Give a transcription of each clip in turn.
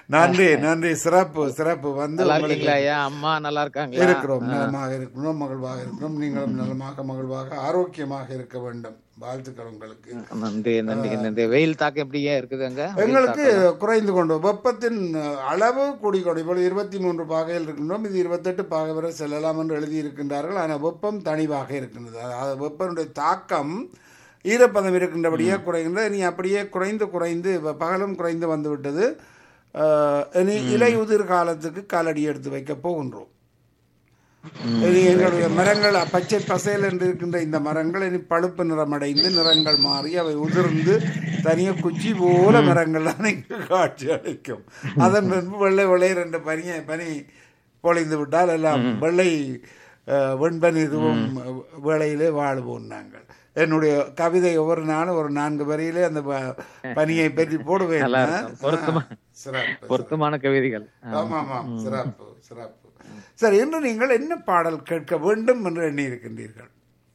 நன்றி நன்றி சிறப்பு சிறப்பு வந்து நல்லா உங்களுக்கு இருக்கீங்களா ஐயா அம்மா நல்லா இருக்காங்களா இருக்கிறோம் நலமாக இருக்கிறோம் மகிழ்வாக இருக்கிறோம் நீங்களும் நலமாக மகிழ்வாக ஆரோக்கியமாக இருக்க வேண்டும் வாழ்த்துக்கள் உங்களுக்கு நன்றி நன்றி நன்றி வெயில் தாக்கம் எப்படியே இருக்குது அங்க வெயில் எங்களுக்கு தாக்கம். குறைந்து கொண்டு வெப்பத்தின் அளவு கூடிக்கொண்டு இப்பொழுது இருபத்தி மூன்று பாகையில் இருக்கின்றோம் இது இருபத்தெட்டு பாகை வரை செல்லலாம் என்று எழுதியிருக்கின்றார்கள் ஆனால் வெப்பம் தனிவாக இருக்கின்றது அதாவது வெப்பனுடைய தாக்கம் ஈரப்பதம் இருக்கின்றபடியே குறைகின்றது இனி அப்படியே குறைந்து குறைந்து இப்ப பகலும் குறைந்து வந்து விட்டது அஹ், இனி இலையுதிர் காலத்துக்கு காலடி எடுத்து வைக்க போகின்றோம் இனி எங்களுடைய மரங்கள் பச்சை பசையில் என்று இருக்கின்ற இந்த மரங்கள் இனி பழுப்பு நிறமடைந்து நிறங்கள் மாறி அவை உதிர்ந்து தனிய குச்சி போல மரங்கள்லாம் இங்கு காட்சி அளிக்கும் அதன் பின்பு வெள்ளை வெள்ளை ரெண்டு பனியை பனி பொழிந்து விட்டால் எல்லாம் வெள்ளை அஹ், வெண்பனி இதுவும் வேளையிலே வாழ்வோம் நாங்கள் என்னுடைய கவிதை ஒவ்வொரு நாளும் ஒரு நான்கு வரியிலே அந்த ப- பனியை பற்றி போடுவேன் நல்லா இருக்கும். பொருத்தமா சிறப்பு பொருத்தமான கவிதைகள் ஆமாம் ஆமாம் சிறப்பு சிறப்பு சரி இன்று நீங்கள் என்ன பாடல் கேட்க வேண்டும் என்று எண்ணி இருக்கின்றீர்கள்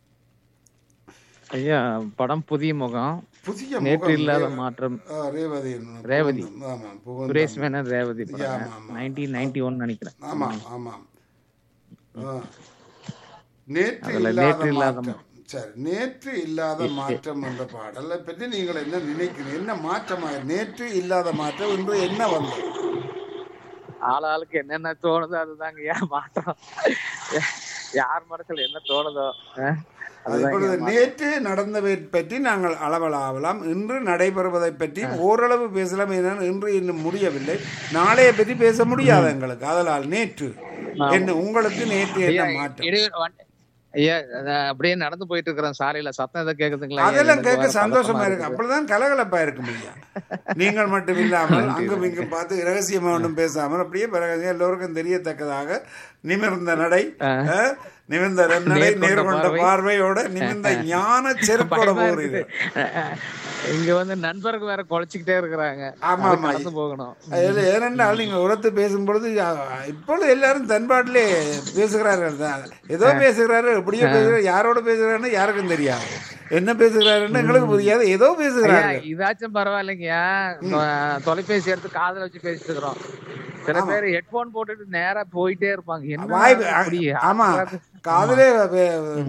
ஐயா படம் புதிய முகம் புதிய நேற்று முகம் இல்லாத ரே- மாற்றம் ஆ, ரேவதி ரேவதி. ஆமாம் புகுந்த- சுரேஷ் மேனன் ரேவதி ஆமா, ஆமா. நைன்டீன் நைன்டி ஒன் நினைக்கிறேன் ஆமாம் ஆமாம் ஆ. நேற்று அதுல இல்லாத நேற்று இல்லாத மாற்றம் சரி நேற்று இல்லாத மாற்றம் என்ற பாடலை பற்றி நீங்கள் என்ன நினைக்கிறீங்க என்ன மாற்றமாக நேற்று இல்லாத மாற்றம் இன்று என்ன வந்தது ஆள் ஆளுக்கு என்னென்ன தோணுதோ அதுதாங்க ஐயா மாற்றம் யார் மனசுல என்ன தோணுதோ அஹ், அதுதாங்க இப்பொழுது நேற்று நடந்தவை பற்றி நாங்கள் அளவலாகலாம் இன்று நடைபெறுவதை பற்றி ஓரளவு பேசலாம் ஏனென்றால் இன்று இன்னும் முடியவில்லை நாளைய பற்றி பேச முடியாது எங்களுக்கு அதனால் நேற்று என்ன உங்களுக்கு நேற்று என்ன மாற்றம் இடையூறு வந்து- ஐயா அதான் அப்படியே நடந்து போயிட்டு இருக்கிறேன் சாலையில சத்தம் எதாவது கேக்குதுங்களா ஐயா? அதெல்லாம் எனக்கு கேட்க வேற சந்தோஷமா பதட்டமா இருக்கு அப்படிதான் கலகலப்பா இருக்க முடியும் நீங்கள் மட்டும் இல்லாமல் அங்கும் இங்கும் பார்த்து ரகசியமா ஒன்றும் பேசாமல் அப்படியே பிறகு எல்லோருக்கும் தெரியத்தக்கதாக நிமிர்ந்த நடை அஹ், நிமிர்ந்த நடை நேர்கொண்ட நேர்கொண்ட பார்வை. பார்வையோட நிமிர்ந்த ஞான செருக்கோட பயமா போறீங்க இருக்குது. இங்க வந்து நண்பருக்கு வேற குலைச்சிக்கிட்டே இருக்கிறாங்க ஆமா, அது ஆமா. கடந்து போகணும் அதில் ஏனென்றால் நீங்கள் உரத்து பேசும்பொழுது அஹ், இப்பொழுது எல்லாரும் தன்பாட்டிலே பேசுகிறார்கள் தான் ஏதோ பேசுகிறாரு எப்படியோ பேசுகிறார் யாரோட பேசுகிறாருன்னு யாருக்கும் தெரியாது என்ன பேசுகிறாருன்னு எங்களுக்கு புரியாது ஏதோ ஐயா பேசுகிறாரு இதாச்சும் பரவாயில்லைங்கய்யா தொ- தொலைபேசி எடுத்து காதுல வச்சு பேசிட்டு இருக்கிறோம் சில பேர் ஹெட்போன் போட்டுட்டு நேரா போயிட்டே இருப்பாங்க என்ன வாய்ப்பு அப்படி ஆமா காதிலே வே-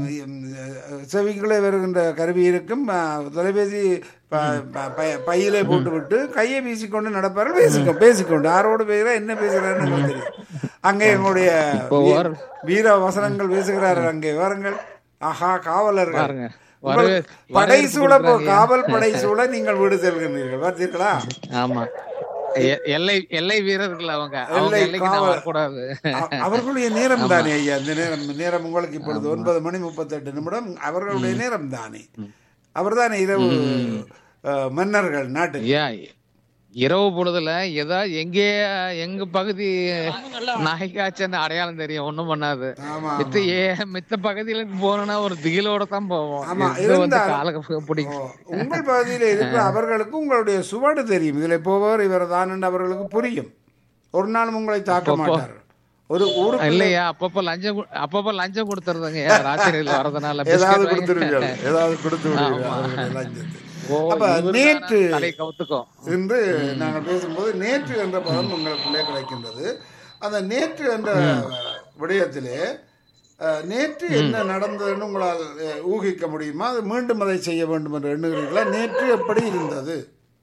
செவிக்குள்ளே வருகின்ற கருவி இருக்கும் அஹ், தொலைபேசி ப- ப- பை- பையிலே போட்டுவிட்டு கையை வீசிக்கொண்டு நடப்பார்கள் பேசிக்கோ பேசிக்கொண்டு யாரோடு பேசுகிறா என்ன பேசுகிறாருன்னு எங்களுக்கு தெரியும் அங்கே எங்களுடைய இப்போ வீ- ஒரு- வீர வசனங்கள் பேசுகிறார்கள் அங்கே வாருங்கள் ஆஹா காவலர்கள் பாருங்க. உங்கள் வரவே- படை வரவேற்பு சூழ போ- கொடுக்குறாங்க. காவல் படை சூழ நீங்கள் வீடு செல்கின்றீர்கள் பார்த்தீர்களா ஆமா எ- எல்லை எல்லை வீரர்கள் அவங்க அவங்க எல்லை எல்லைக்கு நான் காவல். வரக்கூடாது அ- அவர்களுடைய நேரம் தானே ஐயா இந்த நேரம் நேரம் உங்களுக்கு இப்பொழுது ஒன்பது மணி முப்பத்தெட்டு நிமிடம் அவர்களுடைய நேரம் தானே அவர்தானே இரவு அஹ், மன்னர்கள் நாட்டுக்கு ஐயா இரவு பொழுதுல ஏதாவது எங்கே எங்க பகுதி நாய்க்காச்சுன்னு அடையாளம் தெரியும் ஒண்ணும் பண்ணாது ஆமா மித்த ஏ மித்த பகுதியில போனோம்னா ஒரு திகிலோட தான் போவோம் ஆமா, இது வந்து இருந்தாலும்- கால பிடிக்கும் ஓ, உங்கள் பகுதியில் இருக்கிற அவர்களுக்கு உங்களுடைய சுவடு தெரியும் இதில் போவர் இவர் தான் என்று அவர்களுக்கு புரியும் ஒரு நாளும் உங்களை தாக்க மாட்டார்கள் ஒரு ஊருக்கு இல்லையா அப்பப்ப லஞ்சம் கு- அப்பப்ப லஞ்சம் கொடுத்துருதுங்க ராத்திரியில வரதுனால ஏதாவது பிஸ்கட் வாங்கி- கொடுத்துருவீர்கள் ஏதாவது கொடுத்து விடுவீர்கள் அவர்களுடைய லஞ்சத்தை. ஓ, அப்ப இவரு நேற்று தானே தலை கவுத்துக்கும் என்று நாங்கள் பேசும்போது நேற்று என்ற பதம் உங்களுக்குள்ளே கிடைக்கின்றது அந்த நேற்று என்ற விடயத்திலே அஹ், நேற்று என்ன நடந்ததுன்னு உங்களால் அஹ், ஊகிக்க முடியுமா அது மீண்டும் அதை செய்ய வேண்டும் என்று எண்ணுகிறீர்களா நேற்று எப்படி இருந்தது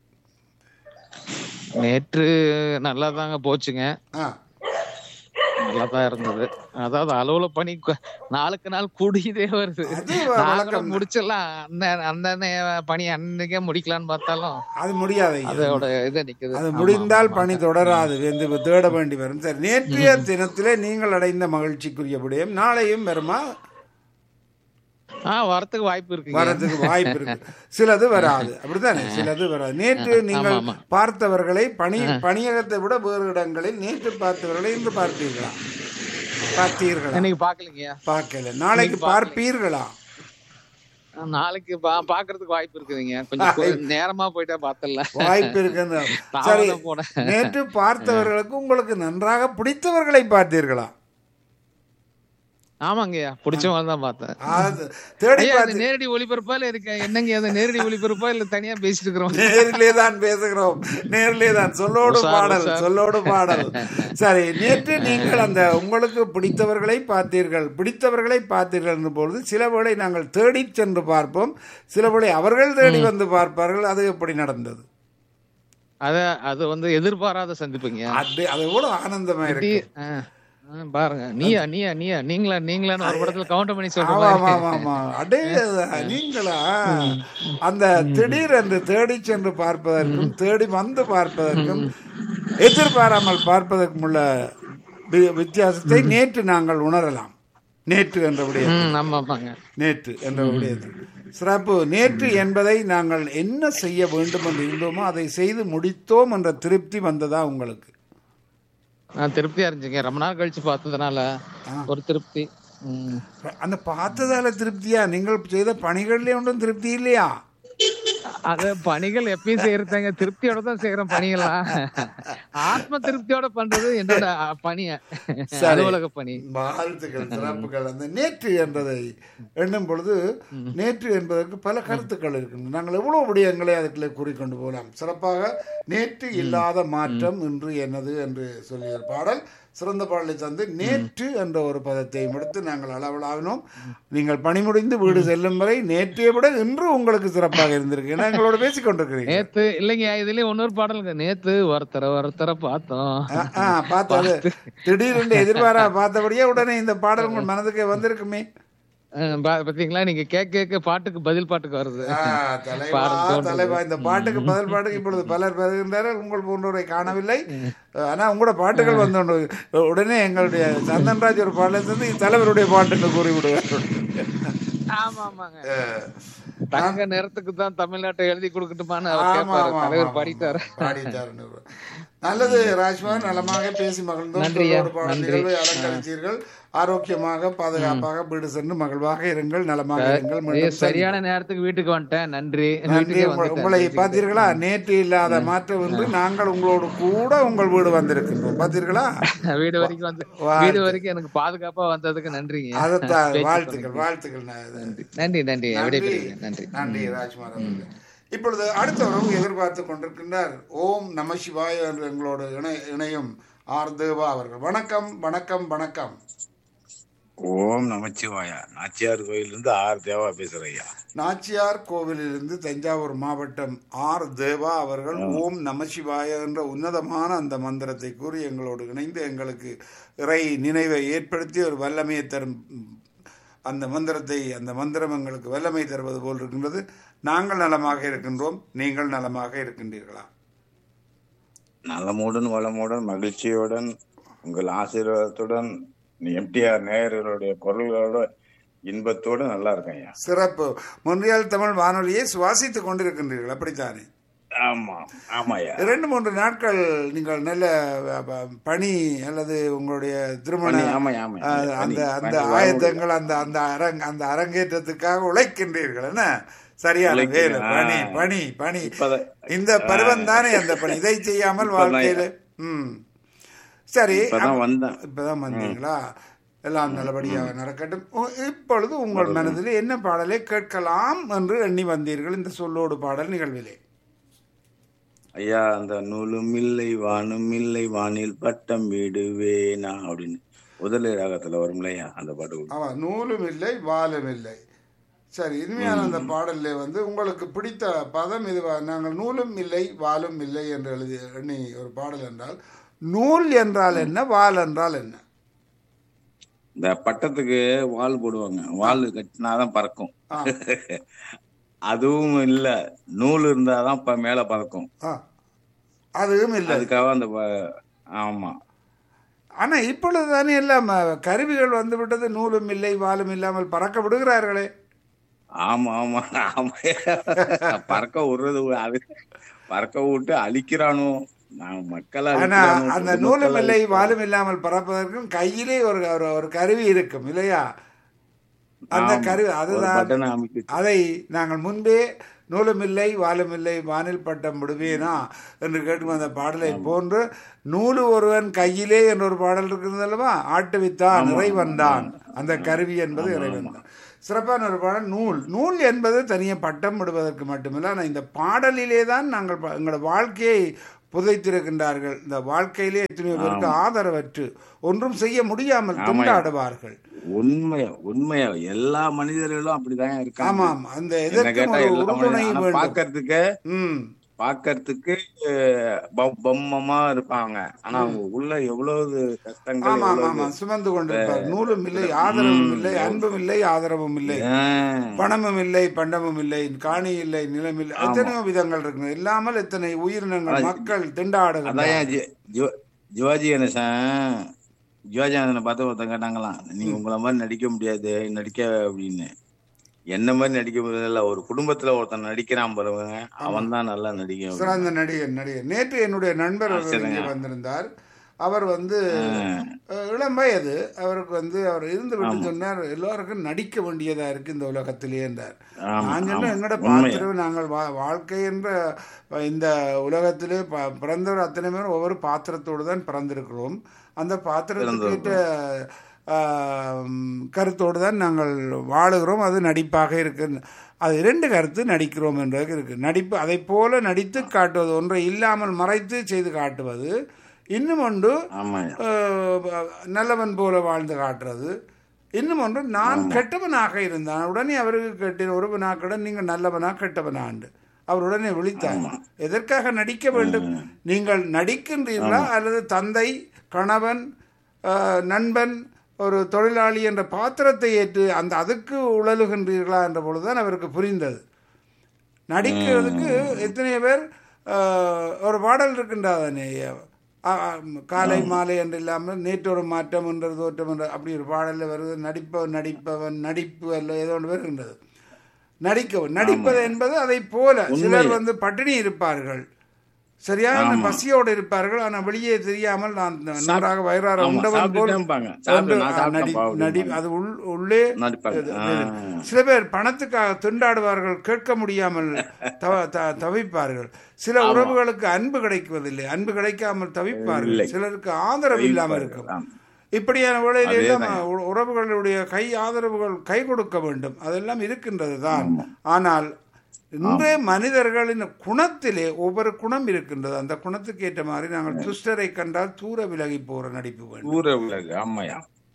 நேற்று நல்லா தாங்க போச்சுங்க ஆ நல்லா தான் இருந்தது அதாவது அலுவல பணி கு- நாளுக்கு நாள் கூடியதே வருது அது வ- வழக்கம் நாங்களும் முடிச்சிடலாம் அந்த அந்த நே- பணி அன்னைக்கே முடிக்கலாம்னு பார்த்தாலும் அது முடியாது ஐயா. அதோட இது நிக்குது அது முடிந்தால் பணி தொடராது என்று தேட வேண்டி வரும் சரி நேற்றைய தினத்திலே நீங்கள் அடைந்த மகிழ்ச்சிக்குரிய விடயம் நாளையும் வருமா ஆஹ் வரத்துக்கு வாய்ப்பு இருக்குங்க வரதுக்கு வாய்ப்பு இருக்கு சிலது வராது அப்படித்தானே சிலது வராது நேற்று நீங்கள் ஆமா. பார்த்தவர்களை பணி பணியகத்தை விட வேறு இடங்களில் நேற்று பார்த்தவர்களை இன்று பார்த்தீர்களா பார்த்தீர்களா இன்னைக்கு பாக்கலீங்க பார்க்கல நாளைக்கு பார்ப்பீர்களா நாளைக்கு பா பாக்குறதுக்கு வாய்ப்பு இருக்குதுங்க கொஞ்சம் கொ- நேரமா போயிட்டா பார்த்தல வாய்ப்பு இருக்குன்னு சரி தாமதம் போன நேற்று பார்த்தவர்களுக்கு உங்களுக்கு நன்றாக பிடித்தவர்களை பார்த்தீர்களா ஆமாங்கய்யா பிடிச்ச மாதிரி தான் பார்த்தேன் அது தேடி ஐயா அது பார்த்து நேரடி ஒளிபரப்பா இல்ல இருக்க என்னங்க அது நேரடி ஒளிபரப்பா இல்ல தனியா பேசிட்டு இருக்கிறோம் நேரிலே தான் பேசுகிறோம் நேரிலே தான் சொல்லோடு உஷார், பாடல் உஷார். சொல்லோடு பாடல் சரி நேற்று நீங்கள் அந்த உங்களுக்கு பிடித்தவர்களை பார்த்தீர்கள் பிடித்தவர்களை பார்த்தீர்கள் என்ற பொழுது சில வேளை நாங்கள் தேடிச் சென்று பார்ப்போம் சில வேளை அவர்கள் தேடி வந்து பார்ப்பார்கள் அது எப்படி நடந்தது அத அது வந்து எதிர்பாராத சந்திப்புங்க அது அது எவ்வளவு ஆனந்தமா இருக்கு ஆ, ஆ, பாருங்க நீயா நீயா நீயா நீங்களா நீங்களான்னு ஒரு படத்துல கவுண்டர் பண்ணி சொல்ற ஆமா மாதிரி ஆமா ஆமா அடே நீங்களா அந்த திடீர் என்று தேடி சென்று பார்ப்பதற்கும் தேடி வந்து பார்ப்பதற்கும் எதிர்பாராமல் பார்ப்பதற்கும் உள்ள வி- வித்தியாசத்தை நேற்று நாங்கள் உணரலாம் நேற்று என்ற விடயம் ம், ஆமா ஆமாங்க நேற்று என்ற விடயத்தில் சிறப்பு நேற்று என்பதை நாங்கள் என்ன செய்ய வேண்டும் என்று இருந்தோமோ அதை செய்து முடித்தோம் என்ற திருப்தி வந்ததா உங்களுக்கு நான் திருப்தியா இருந்துச்சுங்க ரொம்ப நாள் கழிச்சு பார்த்ததுனால ஒரு திருப்தி ம். அந்த பார்த்ததால திருப்தியா நீங்கள் செய்த பணிகள்லயே ஒன்றும் திருப்தி இல்லையா அது பணிகள் எப்பயும் செய்யறதாங்க திருப்தியோட தான் செய்யறோம் பணிகள்லாம் ஆத்ம திருப்தியோட பண்றது என்னோட அ, பணிய அலுவலக பணி வாழ்த்துக்கள் சிறப்புகள் அந்த நேற்று என்பதை எண்ணும் பொழுது நேற்று என்பதற்கு பல கருத்துக்கள் இருக்கின்றன நாங்கள் எவ்வளவு விடயங்களை அதுக்குள்ளே கூறிக்கொண்டு போகலாம் சிறப்பாக நேற்று இல்லாத மாற்றம் இன்று என்னது என்று சொல்லிய பாடல் சிறந்த பாடலை தந்து நேற்று என்ற ஒரு பதத்தை எடுத்து நாங்கள் அளவலாவினோம் நீங்கள் பணி முடிந்து வீடு செல்லும் வரை நேற்றைய விட இன்று உங்களுக்கு சிறப்பாக இருந்திருக்கு ஏன்னா எங்களோட பேசிக் கொண்டிருக்கிறீங்க நேத்து இல்லைங்க இதுலயும் இன்னொரு பாடல் இருக்கு நேத்து ஒருத்தர ஒருத்தர பார்த்தோம் ஆ, ஆ, பார்த்தது திடீரென்று எதிர்பாரா பார்த்தபடியே உடனே இந்த பாடல் உங்கள் மனதுக்கு வந்திருக்குமே அஹ், பா- பாத்தீங்களா நீங்க கேட்க கேட்க பாட்டுக்கு பதில் பாட்டுக்கு வருது ஆ, தலைவா தலைவா இந்த பாட்டுக்கு பதில் பாட்டுக்கு இப்பொழுது பலர் வருகின்றார்கள் உங்கள் போன்றவரை காணவில்லை ஆனா உங்களோட பாட்டுகள் வந்து கொண்டு உடனே எங்களுடைய சந்தன்ராஜ் ஒரு பாடலை தந்து தலைவருடைய பாட்டுன்னு கூறிவிடுவார் ஆமா ஆமாங்க தங்க நேரத்துக்கு தான் தமிழ்நாட்டை எழுதி கொடுக்கட்டுமான்னு அவர் ஆமா, கேட்பாரு ஆமா, தலைவர் ஆமா. பாடிட்டாரு பாடிட்டாருன்னு. நல்லது ராஜ்மா நலமாக பேசி மகிழ்ந்தோம் நன்றியா, சொல்லோடு பாடல் நன்றி. நிகழ்வை அலங்கரித்தீர்கள் ஆரோக்கியமாக பாதுகாப்பாக வீடு சென்று மகிழ்வாக இருங்கள் நலமாக இருங்கள் ஐயோ, மீண்டும் சரியான நேரத்துக்கு வீட்டுக்கு வந்துட்டேன் நன்றி நன்றி வீட்டுக்கே உங்கள்- வந்துட்டேன். உங்களை பார்த்தீர்களா நேற்று இல்லாத மாற்றம் என்று நாங்கள் உங்களோடு கூட உங்கள் வீடு வந்திருக்கின்றோம் பார்த்தீர்களா வீடு வரைக்கும் வந்து வாழ்த்து. வீடு வரைக்கும் எனக்கு பாதுகாப்பா வந்ததுக்கு நன்றிங்க அதைத்தான் பேச்சு வாழ்த்துக்கள் வாழ்த்துக்கள் நான் நன்றி நன்றி நன்றி நன்றி விடைபெறுகிறேன் நன்றி நன்றி ராஜ்குமார் அவர்களே. இப்பொழுது அடுத்த உறவு எதிர்பார்த்து கொண்டிருக்கின்றார் ஓம் நம சிவாய என்று எங்களோடு இணை இணையும் ஆர் தேவா அவர்கள் வணக்கம் வணக்கம் வணக்கம் ஓம் நமச்சிவாயா நாச்சியார் கோயிலிருந்து ஆர் தேவா பேசுறேன் ஐயா நாச்சியார் கோவிலிலிருந்து தஞ்சாவூர் மாவட்டம் ஆர் தேவா அவர்கள் ஓம் நமசிவாய என்ற உன்னதமான அந்த மந்திரத்தை கூறி எங்களோடு இணைந்து எங்களுக்கு இறை நினைவை ஏற்படுத்தி ஒரு வல்லமையை தரும் அந்த மந்திரத்தை அந்த மந்திரம் எங்களுக்கு வல்லமை தருவது போல் இருக்கின்றது நாங்கள் நலமாக இருக்கின்றோம் நீங்கள் நலமாக இருக்கின்றீர்களா நலமுடன் வளமுடன் மகிழ்ச்சியுடன் உங்கள் ஆசீர்வாதத்துடன் எம்டிஆர் நேயர்களுடைய குரல்களோட இன்பத்தோடு நல்லா இருக்கேன் ஐயா சிறப்பு முன்றியால் தமிழ் வானொலியை சுவாசித்துக் கொண்டிருக்கின்றீர்கள் அப்படித்தானே ஆமா ஆமா ஐயா இரண்டு மூன்று நாட்கள் நீங்கள் நல்ல அ, ப, பணி அல்லது உங்களுடைய திருமண பணி, ஆமா, ஆமா. அ, பணி, அந்த அந்த பணி, ஆயத்தங்கள் அந்த அந்த அரங் அந்த அரங்கேற்றத்துக்காக உழைக்கின்றீர்கள் என்ன சரியான உழைக்கிறேன். வேலை பணி ஆ. பணி பணி இப்பதான் இந்த பருவம் தானே அந்த பணி இதை செய்யாமல் இப்பதான் வாழ்க்கையில ம் சரி இப்பதான் வந்தேன் இப்பதான் வந்தீங்களா எல்லாம் நல்லபடியாக நடக்கட்டும் உ- இப்பொழுது உங்கள் மனதில் என்ன பாடலை கேட்கலாம் என்று எண்ணி வந்தீர்கள் இந்த சொல்லோடு பாடல் நிகழ்விலே ஐயா அந்த நூலும் இல்லை வானும் இல்லை வானில் பட்டம் விடுவேனா அப்படின்னு முதலை ராகத்துல வரும் இல்லையா அந்த பாட்டு ஆமா நூலும் இல்லை வாலும் இல்லை சரி இனிமையான அந்த பாடல்ல வந்து உங்களுக்கு பிடித்த பதம் இதுவா நாங்கள் நூலும் இல்லை வாலும் இல்லை என்று எழுதி எண்ணி ஒரு பாடல் என்றால் நூல் என்றால் என்ன வால் என்றால் என்ன இந்த பட்டத்துக்கு வால் போடுவாங்க வால் கட்டினாதான் பறக்கும் ஆ. அதுவும் இல்ல நூல் இருந்தாதான் இப்ப மேல பறக்கும் ஆ. அதுவும் இல்லை அதுக்காக அந்த ப- ஆமா ஆனா இப்பொழுது தானே எல்லாம் அஹ், கருவிகள் வந்து விட்டது நூலும் இல்லை வாலும் இல்லாமல் பறக்க விடுகிறார்களே ஆமா ஆமா ஆமா பறக்க விடுறது அது பறக்க விட்டு அழிக்கிறானோ நான் மக்களை ஆனா அழிக்கிறானோ, அந்த பொதுமக்களை நூலும் இல்லை அழிக்கிறானோ. வாலும் இல்லாமல் பறப்பதற்கும் கையிலே ஒரு ஒரு- ஒரு கருவி இருக்கும் இல்லையா அந்த ஆமா. கருவி ஒரு அதுதான் பட்டனை அமைக்க அதை நாங்கள் முன்பே நூலும் இல்லை வாலும் இல்லை வானில் பட்டம் விடுவேனா என்று கேட்கும் அந்த பாடலை போன்று நூலு ஒருவன் கையிலே என்ற ஒரு பாடல் இருக்கிறது அல்லவா ஆட்டுவித்தான் இறைவன்தான் அந்த கருவி என்பது இறைவன் தான் சிறப்பான ஒரு பாடல் நூல் நூல் என்பது தனியாக பட்டம் விடுவதற்கு மட்டுமில்லை ஆனால் இந்த பாடலிலே தான் நாங்கள் ப- எங்களோட வாழ்க்கையை புதைத்திருக்கின்றார்கள் இந்த வாழ்க்கையிலே எத்தனையோ பேருக்கு ஆதரவற்று ஒன்றும் செய்ய முடியாமல் திண்டாடுவார்கள் உண்மையா உண்மையா எல்லா மனிதர்களும் அப்படிதான் இருக்காங்க ஆமாம் அந்த என்ன எதற்கும் கேட்டா ஒரு எல்லா உறுதுணை மனிதர்களும் ஆனா வேண்டும் பாக்கறதுக்கு ம் பாக்கறதுக்கு அஹ், பொ- பொம்மமா இருப்பாங்க ஆனா அவங்க உள்ள எவ்வளவு கஷ்டங்கள் ஆமா ஆமா எவ்வளவு ஆமா சுமந்து கொண்டிருப்பார் நூலும் இல்லை ஆதரவும் இல்லை அன்பும் இல்லை ஆதரவும் இல்லை ஆஹ், பணமும் இல்லை பண்டமும் இல்லை காணி இல்லை நிலம் இல்லை எத்தனையோ விதங்கள் இருக்கு இல்லாமல் எத்தனை உயிரினங்கள் மக்கள் அதான் திண்டாடுகிறார்கள் ஏன் ஜி- ஜி- சிவாஜி கணேசன் சிவாஜி கணேசனை பார்த்து ஒருத்தன் கேட்டாங்களாம் நீங்க உங்களை மாதிரி நடிக்க முடியாது நடிக்க அப்படின்னு என்ன மாதிரி நடிக்க முடியல ஒரு குடும்பத்துல ஒருத்தன் நடிக்கிறான் பாருங்க அவன் தான் நல்லா நடிக்க சிறந்த நடிகர் நடிகர் நேற்று என்னுடைய நண்பர் ஒருவர் சரிங்க. இங்கே வந்திருந்தார் அவர் வந்து அஹ், இளம் வயது அவருக்கு வந்து அவர் இருந்து விட்டு சொன்னார் எல்லாருக்கும் நடிக்க வேண்டியதா இருக்கு இந்த உலகத்திலே என்றார் ஆமா, நான் சொன்னேன் ஆமா. எங்கட உண்மையா. பாத்திரம் நாங்கள் வா- வாழ்க்கை என்ற இந்த உலகத்திலே ப- பிறந்தவர் அத்தனை பேரும் ஒவ்வொரு பாத்திரத்தோடு தான் பிறந்திருக்கிறோம் அந்த பாத்திரத்துக்கு ஏற்ற ஆம், கருத்தோடு தான் நாங்கள் வாழுகிறோம் அது நடிப்பாக இருக்கு அது இரண்டு கருத்து நடிக்கிறோம் என்றதுக்கு இருக்கு நடிப்பு அதை போல நடித்து காட்டுவது ஒன்றை இல்லாமல் மறைத்து செய்து காட்டுவது இன்னும் ஒன்று ஆமா அஹ், நல்லவன் போல வாழ்ந்து காட்டுறது இன்னும் ஒன்று நான் கெட்டவனாக இருந்தான் உடனே அவருக்கு கேட்டேன் ஒருவனாக்குடன் நீங்கள் நல்லவனா கெட்டவனாண்டு அவர் உடனே விழித்தார் எதற்காக நடிக்க வேண்டும் நீங்கள் நடிக்கின்றீர்களா அல்லது தந்தை கணவன் அஹ், நண்பன் ஒரு தொழிலாளி என்ற பாத்திரத்தை ஏற்று அந்த அதுக்கு உழலுகின்றீர்களா என்ற பொழுதுதான் அவருக்கு புரிந்தது நடிக்கிறதுக்கு எத்தனை பேர் ஆஹ், ஒரு பாடல் இருக்கின்றாதானே காலை மாலை என்று இல்லாமல் நேற்று ஒரு மாற்றம் என்ற தோற்றம் என்ற அப்படி ஒரு பாடலில் வருது நடிப்பவன் நடிப்பவன் நடிப்பு அல்ல ஏதோ ஒன்று வருகின்றது நடிக்கவும் நடிப்பது என்பது அதை போல சிலர் வந்து பட்டினி இருப்பார்கள் சரியான பசியோடு இருப்பார்கள் ஆனால் வெளியே தெரியாமல் நான் நன்றாக வயிறார ஆமா, உண்டவன் போல் சாப்பிட்டுட்டே இருப்பாங்க. ஒன்று, சாப்பிட்டு, நான் ஆ, நடி சாப்பிட்டேன்ப்பா நடி அது உள் உள்ளே நடிப்பாங்க இது- ஆ. சில பேர் பணத்துக்காக திண்டாடுவார்கள் கேட்க முடியாமல் தவ- த- தவிப்பார்கள் சில உறவுகளுக்கு அன்பு கிடைக்குவதில்லை அன்பு கிடைக்காமல் தவிப்பார்கள் சிலருக்கு ஆதரவு இல்லாமல் இருக்கும் ஆமா. இப்படியான வேளையில் எல்லாம் உ- உறவுகளுடைய கை ஆதரவுகள் கை கொடுக்க வேண்டும் அதெல்லாம் இருக்கின்றது தான் ஆனால் இன்றைய மனிதர்களின் குணத்திலே ஒவ்வொரு குணம் இருக்கின்றது அந்த குணத்துக்கு ஏற்ற மாதிரி நாங்கள் துஷ்டரை கண்டால் தூர விலகி போற நடிப்பு வேண்டும் ஊர உலகு ஆமாயா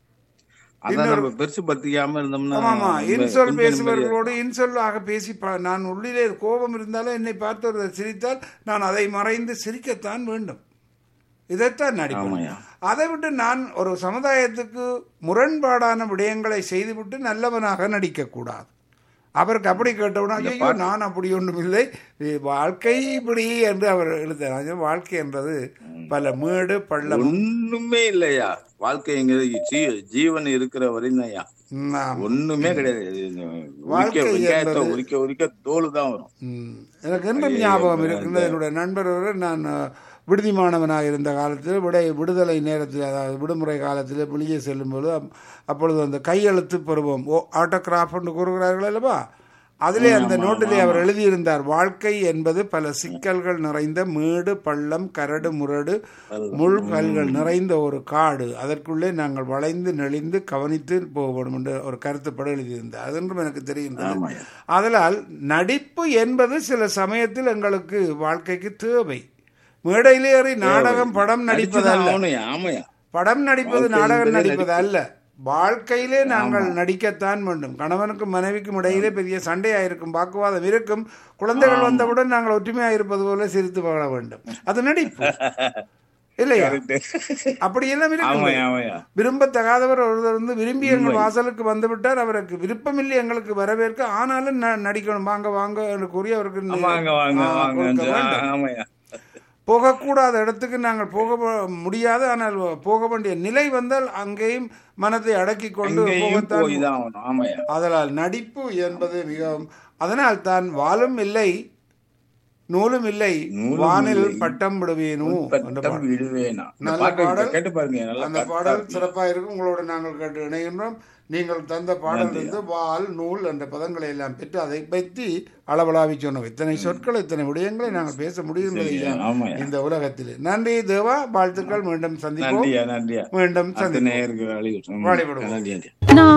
அதான் நம்ம பெருசு பத்திக்காம இருந்தோம்னா ஆமாமா ரொம்ப இன்சொல் கொஞ்சம் பேசுபவர்களோடு இன்சொல்லாக பேசி ப- நான் உள்ளிலே கோபம் இருந்தாலும் என்னை பார்த்து ஒருவர் சிரித்தால் நான் அதை மறைந்து சிரிக்கத்தான் வேண்டும் இதைத்தான் நடிப்பேன் ஆமாய்யா. அதை விட்டு நான் ஒரு சமுதாயத்துக்கு முரண்பாடான விடயங்களை செய்துவிட்டு நல்லவனாக நடிக்கக்கூடாது அவருக்கு அப்படி கேட்டவுடனே ஐயோ நான் அப்படி ஒன்றும் இல்லை வாழ்க்கை இப்படி என்று அவர் எழுத்தார் வாழ்க்கை என்றது பல மேடு பள்ளம் ஒண்ணுமே இல்லையா வாழ்க்கைங்கிறது ஜீ- ஜீவன் இருக்கிற வரையும் ம், ஆமா. ஒண்ணுமே கிடையாது இது உரிக்க வாழ்க்கை வெங்காயத்தை என்பது- உரிக்க உரிக்க தோல் தான் வரும் ம். எனக்கு இன்றும் ஞாபகம் இருக்கின்றது என்னுடைய நண்பர் ஒருவர் நான் அஹ், விடுதி மாணவனாக இருந்த காலத்தில் விடை விடுதலை நேரத்தில் அதாவது விடுமுறை காலத்தில் வெளியே செல்லும்போது அப்- அப்பொழுது அந்த கையெழுத்து பருவம் ஓ ஆட்டோகிராஃப் என்று கூறுகிறார்கள் அல்லவா அதிலே அந்த நோட்டிலே அவர் எழுதியிருந்தார் வாழ்க்கை என்பது பல சிக்கல்கள் நிறைந்த மேடு பள்ளம் கரடு முரடு முள்கல்கள் நிறைந்த ஒரு காடு அதற்குள்ளே நாங்கள் வளைந்து நெளிந்து கவனித்து போகணும் என்று ஒரு கருத்துப்பட எழுதியிருந்தார் அதென்றும் எனக்கு தெரிகின்றது அதனால் நடிப்பு என்பது சில சமயத்தில் எங்களுக்கு வாழ்க்கைக்கு தேவை மேடையிலே ஏறி நாடகம் படம் நடிப்பது நடிச்சுதான் அல்ல ஆகணும்யா, ஆமாயா படம் நடிப்பது வாழ்க்கை நாடகம் என்பதே நடிப்பது அல்ல வாழ்க்கையிலே நாங்கள் நடிக்கத்தான் வேண்டும் கணவனுக்கும் மனைவிக்கும் இடையிலே பெரிய சண்டையாயிருக்கும் வாக்குவாதம் இருக்கும் குழந்தைகள் வந்தவுடன் நாங்கள் ஒற்றுமையாக இருப்பது போல சிரித்து வாழ வேண்டும் அது நடிப்பு இல்லையா அப்படியெல்லாம் இருக்கு ஆமாயா ஆமாயா விரும்பத்தகாதவர் ஒருவர் வந்து விரும்பி எங்கள் வாசலுக்கு வந்து விட்டார் அவருக்கு விருப்பமில்லை எங்களுக்கு வரவேற்க ஆனாலும் ந- நடிக்கணும் வாங்க வாங்க என்று கூறி அவருக்கு நி- வாங்க வாங்க ஆ, வாங்க கொடுக்க வேண்டும். ஆமாயா போகக்கூடாத இடத்துக்கு நாங்கள் போக வ- முடியாது ஆனால் போக வேண்டிய நிலை வந்தால் அங்கேயும் மனதை அடக்கி கொண்டு எங்கேயும் போகத்தான் போய் தான் ஆகணும் ஆமாயா அதனால் நடிப்பு என்பது மிகவும் அதனால் தான் வாழும் இல்லை நூலும் இல்லை நூலும் வானில் இல்லை. பட்டம் விடுவேனு என்ற பட்டம் பாடல். விடுவேனா இந்த நல்ல பாட்டு பாடல். கேட்டு பாருங்க நல்லா அந்த கரெக்டா பாடல் இருக்கு. சிறப்பாக இருக்கும் உங்களோட நாங்கள் கேட்டு இணைகின்றோம் நீங்கள் தந்த பாடலிருந்து வால் நூல் என்ற பதங்களை எல்லாம் பெற்று அதை பற்றி அளவலாவி சொன்னோம் இத்தனை சொற்கள் இத்தனை விடயங்களை நாங்கள் பேச முடியும் சரியா, ஆமாய்யா. இந்த உலகத்தில் நன்றி தேவா வாழ்த்துக்கள் மீண்டும் சந்திப்போம் நன்றியா நன்றியா மீண்டும் அத்தனை சந்திப்போம் நேயருக்கு வழி வழிபடுவோம். நன்றியா நான்